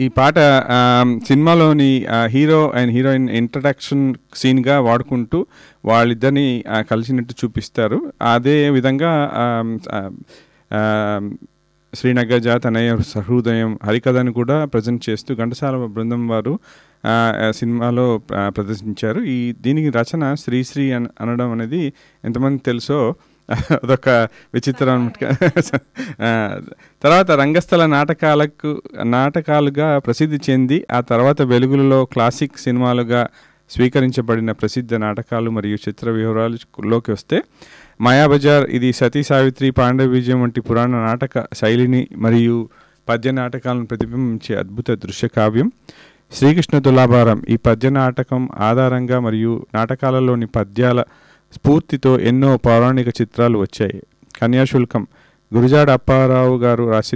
ఈ పాట ఆమ్, సినిమాలోని ఆ, హీరో అండ్ హీరోయిన్ ఇంట్రడక్షన్ సీన్గా వాడుకుంటూ వాళ్ళిద్దరిని ఆ, కలిసినట్టు చూపిస్తారు అదే విధంగా ఆమ్, ఆ, ఆమ్, శ్రీనగజ తనయ సహృదయం హరికథను కూడా ప్రజెంట్ చేస్తూ ఘంటసాల బృందం వారు ఆ, ఆ సినిమాలో ఆ, ప్రదర్శించారు ఈ దీనికి రచన శ్రీశ్రీ అన అనడం అనేది ఎంతమంది తెలుసో అదొక విచిత్రం అనమాట ఆ, తర్వాత రంగస్థల నాటకాలకు నాటకాలుగా ప్రసిద్ధి చెంది ఆ తర్వాత వెలుగులలో క్లాసిక్ సినిమాలుగా స్వీకరించబడిన ప్రసిద్ధ నాటకాలు మరియు చిత్ర వివరాలలోకి వస్తే మాయాబజార్ ఇది సతీ సావిత్రి పాండవ విజయం వంటి పురాణ నాటక శైలిని మరియు పద్య నాటకాలను ప్రతిబింబించే అద్భుత దృశ్య కావ్యం శ్రీకృష్ణ తులాభారం ఈ పద్య నాటకం ఆధారంగా మరియు నాటకాలలోని పద్యాల స్ఫూర్తితో ఎన్నో పౌరాణిక చిత్రాలు వచ్చాయి కన్యాశుల్కం గురుజాడ అప్పారావు గారు రాసిన